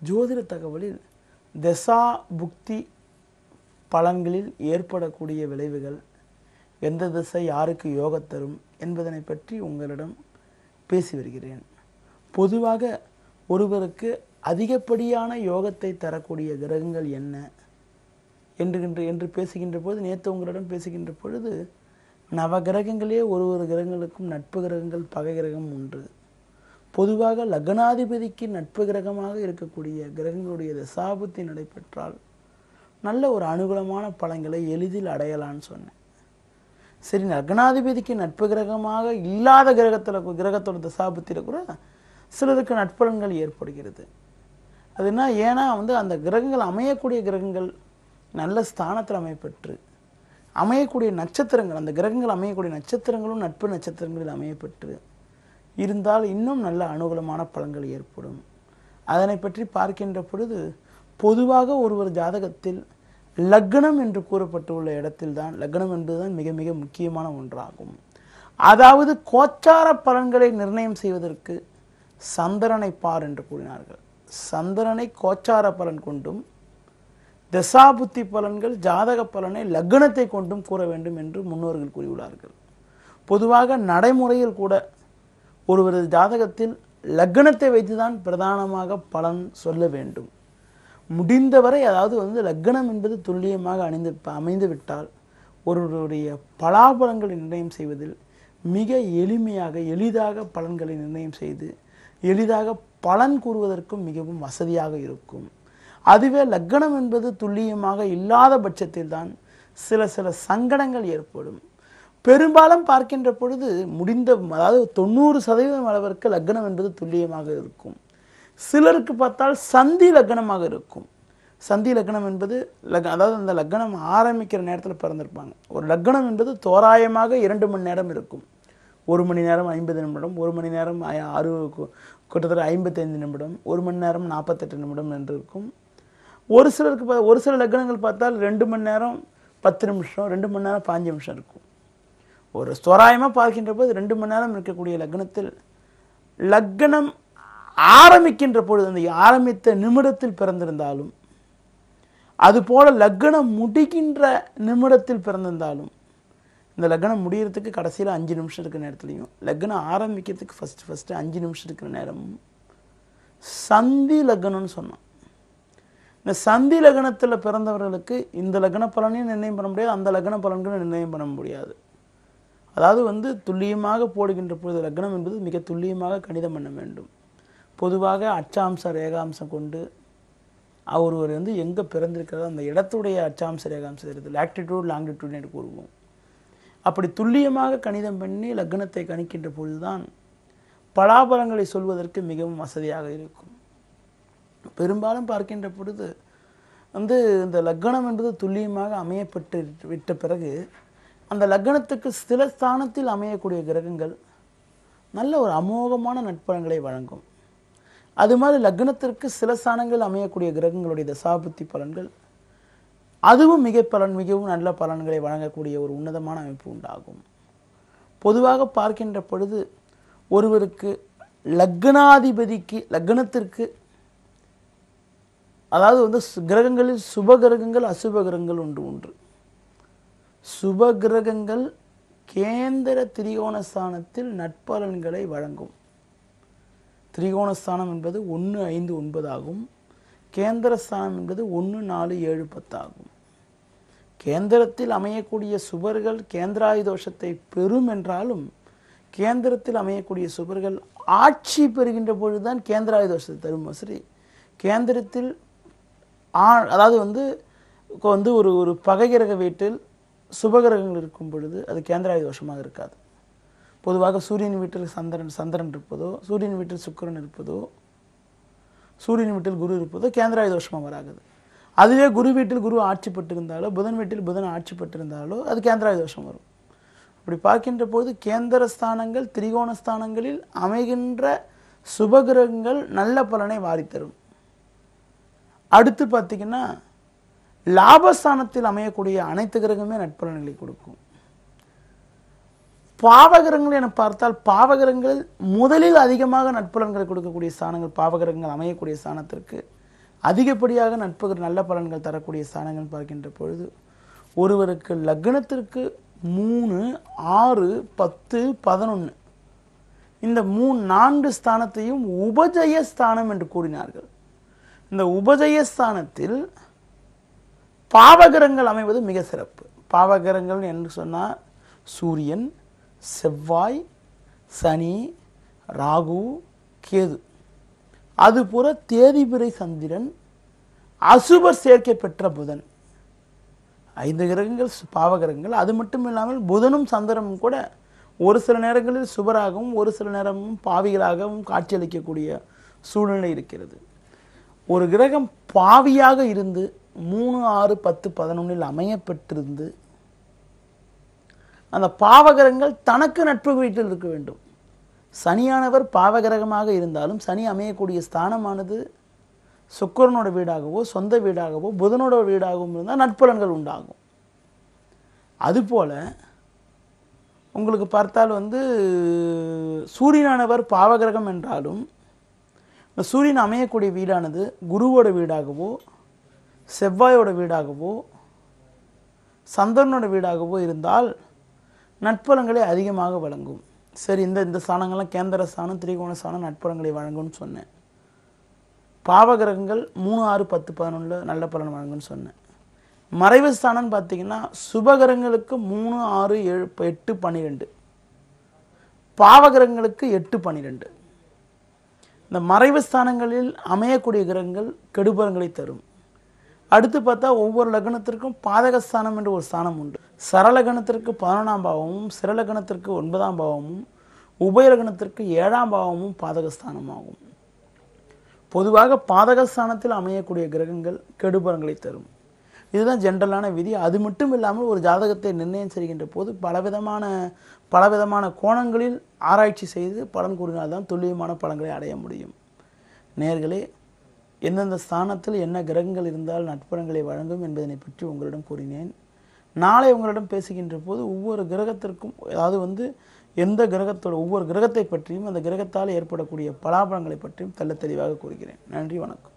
ஜோதிட தகவலில் தசா புக்தி பலன்களில் ஏற்படக்கூடிய விளைவுகள் எந்த திசை யாருக்கு யோகம் தரும் என்பதனை பற்றி உங்களிடம் பேசி வருகிறேன் பொதுவாக ஒருவருக்கு அதிகப்படியான யோகத்தை தரக்கூடிய கிரகங்கள் என்ன என்று என்று பேசுகின்ற போது நேற்று உங்களிடம் பேசுகின்ற பொழுது நவ கிரகங்களே ஒரு ஒரு கிரகங்களுக்கும் நட்பு கிரகங்கள் பகை கிரகம் உண்டு பொதுவாக லக்னாதிபதிக்கு நட்பு கிரகமாக இருக்கக்கூடிய கிரகங்களுடைய தசாபுத்தி நடைபெற்றால் நல்ல ஒரு அனுகூலமான பலன்களை எளிதில் அடையலான்னு சொன்னேன் சரி லக்னாதிபதிக்கு நட்பு கிரகமாக இல்லாத கிரகத்தில் கிரகத்தோட தசாபுத்தியில் கூட சிலருக்கு நட்பலன்கள் ஏற்படுகிறது அதுனா ஏன்னா வந்து அந்த கிரகங்கள் அமையக்கூடிய கிரகங்கள் நல்ல ஸ்தானத்தில் அமையப்பெற்று அமையக்கூடிய நட்சத்திரங்கள் அந்த கிரகங்கள் அமையக்கூடிய நட்சத்திரங்களும் நட்பு நட்சத்திரங்களில் அமையப்பெற்று இருந்தால் இன்னும் நல்ல அனுகூலமான பலன்கள் ஏற்படும் அதனை பற்றி பார்க்கின்ற பொழுது பொதுவாக ஒருவர் ஜாதகத்தில் லக்னம் என்று கூறப்பட்டுள்ள இடத்தில்தான் லக்னம் என்பதுதான் மிக மிக முக்கியமான ஒன்றாகும் அதாவது கோச்சார பலன்களை நிர்ணயம் செய்வதற்கு சந்திரனை பார் என்று கூறினார்கள் சந்திரனை கோச்சார பலன் கொண்டும் தசாபுத்தி பலன்கள் ஜாதக பலனை லக்னத்தை கொண்டும் கூற வேண்டும் என்று முன்னோர்கள் கூறியுள்ளார்கள் பொதுவாக நடைமுறையில் கூட ஒருவரது ஜாதகத்தில் லக்னத்தை வைத்துதான் பிரதானமாக பலன் சொல்ல வேண்டும் முடிந்தவரை அதாவது வந்து லக்னம் என்பது துல்லியமாக அணிந்து அமைந்து விட்டால் ஒருவருடைய பலாபலங்களை நிர்ணயம் செய்வதில் மிக எளிமையாக எளிதாக பலன்களை நிர்ணயம் செய்து எளிதாக பலன் கூறுவதற்கும் மிகவும் வசதியாக இருக்கும் அதுவே லக்னம் என்பது துல்லியமாக இல்லாத பட்சத்தில் தான் சில சில சங்கடங்கள் ஏற்படும் பெரும்பாலும் பார்க்கின்ற பொழுது முடிந்த அதாவது தொண்ணூறு சதவீதம் அளவிற்கு லக்னம் என்பது துல்லியமாக இருக்கும் சிலருக்கு பார்த்தால் சந்தி லக்னமாக இருக்கும் சந்தி லக்னம் என்பது லக் அதாவது அந்த லக்னம் ஆரம்பிக்கிற நேரத்தில் பிறந்திருப்பாங்க ஒரு லக்னம் என்பது தோராயமாக இரண்டு மணி நேரம் இருக்கும் ஒரு மணி நேரம் ஐம்பது நிமிடம் ஒரு மணி நேரம் ஐ- ஆறு கு- கிட்டத்தட்ட ஐம்பத்தைந்து நிமிடம் ஒரு மணி நேரம் நாற்பத்தெட்டு நிமிடம் என்று இருக்கும் ஒரு சிலருக்கு பா- ஒரு சில லக்னங்கள் பார்த்தால் ரெண்டு மணி நேரம் பத்து நிமிஷம் ரெண்டு மணி நேரம் பாஞ்சு நிமிஷம் இருக்கும் ஒரு தோராயமாக பார்க்கின்ற போது ரெண்டு மணி நேரம் இருக்கக்கூடிய லக்னத்தில் லக்னம் ஆரம்பிக்கின்ற பொழுது அந்த ஆரம்பித்த நிமிடத்தில் பிறந்திருந்தாலும் அதுபோல லக்னம் முடிகின்ற நிமிடத்தில் பிறந்திருந்தாலும் இந்த லக்னம் முடியறதுக்கு கடைசியில் அஞ்சு நிமிஷம் இருக்கிற நேரத்துலையும் லக்னம் ஆரம்பிக்கிறதுக்கு ஃபஸ்ட்டு ஃபஸ்ட்டு அஞ்சு நிமிஷம் இருக்கிற நேரமும் சந்தி லக்னம்னு சொன்னோம் இந்த சந்தி லக்னத்தில் பிறந்தவர்களுக்கு இந்த லக்ன பலனையும் நிர்ணயம் பண்ண முடியாது அந்த லக்ன பலன்களும் நிர்ணயம் பண்ண முடியாது அதாவது வந்து துல்லியமாக போடுகின்ற பொழுது லக்னம் என்பது மிக துல்லியமாக கணிதம் பண்ண வேண்டும் பொதுவாக அச்சாம்ச ரேகாம்சம் கொண்டு அவர் ஒரு வந்து எங்கே பிறந்திருக்கிறதோ அந்த இடத்துடைய அச்சாம்ச ரேகாம்சம் இருக்குது லாக்டிடியூட் லாங்கிடியூட் என்று கூறுவோம் அப்படி துல்லியமாக கணிதம் பண்ணி லக்னத்தை கணிக்கின்ற பொழுதுதான் பலாபலங்களை சொல்வதற்கு மிகவும் வசதியாக இருக்கும் பெரும்பாலும் பார்க்கின்ற பொழுது வந்து இந்த லக்னம் என்பது துல்லியமாக அமையப்பட்டு விட்ட பிறகு அந்த லக்னத்துக்கு சில ஸ்தானத்தில் அமையக்கூடிய கிரகங்கள் நல்ல ஒரு அமோகமான நட்பலன்களை வழங்கும் அது மாதிரி லக்னத்திற்கு சில ஸ்தானங்கள் அமையக்கூடிய கிரகங்களுடைய தசாபுத்தி பலன்கள் அதுவும் மிக பலன் மிகவும் நல்ல பலன்களை வழங்கக்கூடிய ஒரு உன்னதமான அமைப்பு உண்டாகும் பொதுவாக பார்க்கின்ற பொழுது ஒருவருக்கு லக்னாதிபதிக்கு லக்னத்திற்கு அதாவது வந்து சு- கிரகங்களில் சுப கிரகங்கள் அசுப கிரகங்கள் ஒன்று ஒன்று சுப கிரகங்கள் கேந்திர திரிகோண ஸ்தானத்தில் நட்பலன்களை வழங்கும் திரிகோணஸ்தானம் என்பது ஒன்று ஐந்து ஒன்பது ஆகும் கேந்திர ஸ்தானம் என்பது ஒன்று நாலு ஏழு பத்து ஆகும் கேந்திரத்தில் அமையக்கூடிய சுபர்கள் கேந்திராயுதோஷத்தை பெறும் என்றாலும் கேந்திரத்தில் அமையக்கூடிய சுபர்கள் ஆட்சி பெறுகின்ற பொழுதுதான் கேந்திராயுதோஷத்தை தரும் சரி கேந்திரத்தில் ஆ அதாவது வந்து இப்போ வந்து ஒரு ஒரு பகைகிரக வீட்டில் சுபகிரகங்கள் இருக்கும் பொழுது அது கேந்திராயுத தோஷமாக இருக்காது பொதுவாக சூரியன் வீட்டில் சந்திரன் சந்திரன் இருப்பதோ சூரியன் வீட்டில் சுக்கிரன் இருப்பதோ சூரியன் வீட்டில் குரு இருப்பதோ கேந்திராய தோஷமாக வராது அதுவே குரு வீட்டில் குரு ஆட்சி பெற்றிருந்தாலோ புதன் வீட்டில் புதன் ஆட்சி பெற்றிருந்தாலோ அது கேந்திராய தோஷம் வரும் அப்படி பார்க்கின்ற பொழுது கேந்திர ஸ்தானங்கள் திரிகோண ஸ்தானங்களில் அமைகின்ற சுபகிரகங்கள் நல்ல பலனை வாரித்தரும் அடுத்து பார்த்தீங்கன்னா லாபஸ்தானத்தில் அமையக்கூடிய அனைத்து கிரகமே நட்பலன்களை கொடுக்கும் பாவகிரகங்கள் என பார்த்தால் பாவகிரகங்கள் முதலில் அதிகமாக நட்பலன்களை கொடுக்கக்கூடிய ஸ்தானங்கள் பாவகிரகங்கள் அமையக்கூடிய ஸ்தானத்திற்கு அதிகப்படியாக நட்பு நல்ல பலன்கள் தரக்கூடிய ஸ்தானங்கள் பார்க்கின்ற பொழுது ஒருவருக்கு லக்னத்திற்கு மூணு ஆறு பத்து பதினொன்று இந்த மூணு நான்கு ஸ்தானத்தையும் உபஜய ஸ்தானம் என்று கூறினார்கள் இந்த உபஜய ஸ்தானத்தில் பாவகரங்கள் அமைவது மிக சிறப்பு பாவகரங்கள் என்று சொன்னால் சூரியன் செவ்வாய் சனி ராகு கேது அதுபோல தேதிபிரை சந்திரன் அசுபர் சேர்க்கை பெற்ற புதன் ஐந்து கிரகங்கள் சு- பாவகிரகங்கள் அது மட்டும் இல்லாமல் புதனும் சந்திரனும் கூட ஒரு சில நேரங்களில் சுபராகவும் ஒரு சில நேரமும் பாவிகளாகவும் காட்சியளிக்கக்கூடிய சூழ்நிலை இருக்கிறது ஒரு கிரகம் பாவியாக இருந்து மூணு ஆறு பத்து பதினொன்றில் அமைய பெற்றிருந்து அந்த பாவகிரகங்கள் தனக்கு நட்பு வீட்டில் இருக்க வேண்டும் சனியானவர் பாவகிரகமாக இருந்தாலும் சனி அமையக்கூடிய ஸ்தானமானது சுக்கிரனோட வீடாகவோ சொந்த வீடாகவோ புதனோட வீடாகவும் இருந்தால் நட்பலன்கள் உண்டாகும் அதுபோல உங்களுக்கு பார்த்தால் வந்து சூரியனானவர் பாவகிரகம் என்றாலும் இந்த சூரியன் அமையக்கூடிய வீடானது குருவோட வீடாகவோ செவ்வாயோட வீடாகவோ சந்திரனோட வீடாகவோ இருந்தால் நட்பலன்களை அதிகமாக வழங்கும் சரி இந்த இந்த ஸ்தானங்கள்லாம் கேந்திர ஸ்தானம் திரிகோண ஸ்தானம் நட்பலன்களை வழங்கும்னு சொன்னேன் பாவகிரகங்கள் மூணு ஆறு பத்து பதினொன்றில் நல்ல பலன் வழங்கும்னு சொன்னேன் மறைவு ஸ்தானம்னு பார்த்தீங்கன்னா சுபகிரகங்களுக்கு மூணு ஆறு ஏழு எட்டு பன்னிரெண்டு பாவகிரகங்களுக்கு எட்டு பன்னிரெண்டு இந்த மறைவு ஸ்தானங்களில் அமையக்கூடிய கிரகங்கள் கெடுபலங்களை தரும் அடுத்து பார்த்தா ஒவ்வொரு லக்னத்திற்கும் பாதகஸ்தானம் என்று ஒரு ஸ்தானம் உண்டு சரலகணத்திற்கு பதினொன்றாம் பாவமும் சிரலகணத்திற்கு ஒன்பதாம் பாவமும் உபயலகணத்திற்கு ஏழாம் பாவமும் பாதகஸ்தானமாகும் பொதுவாக பாதகஸ்தானத்தில் அமையக்கூடிய கிரகங்கள் கெடுபலங்களை தரும் இதுதான் ஜென்ரலான விதி அது மட்டும் இல்லாமல் ஒரு ஜாதகத்தை நிர்ணயம் செய்கின்ற போது பலவிதமான பலவிதமான கோணங்களில் ஆராய்ச்சி செய்து பலன் கூறினால்தான் துல்லியமான பலன்களை அடைய முடியும் நேர்களே எந்தெந்த ஸ்தானத்தில் என்ன கிரகங்கள் இருந்தால் நட்பலன்களை வழங்கும் என்பதனை பற்றி உங்களிடம் கூறினேன் நாளை உங்களிடம் பேசுகின்ற போது ஒவ்வொரு கிரகத்திற்கும் அதாவது வந்து எந்த கிரகத்தோட ஒவ்வொரு கிரகத்தை பற்றியும் அந்த கிரகத்தால் ஏற்படக்கூடிய பலாபலங்களை பற்றியும் தெள்ள தெளிவாக கூறுகிறேன் நன்றி வணக்கம்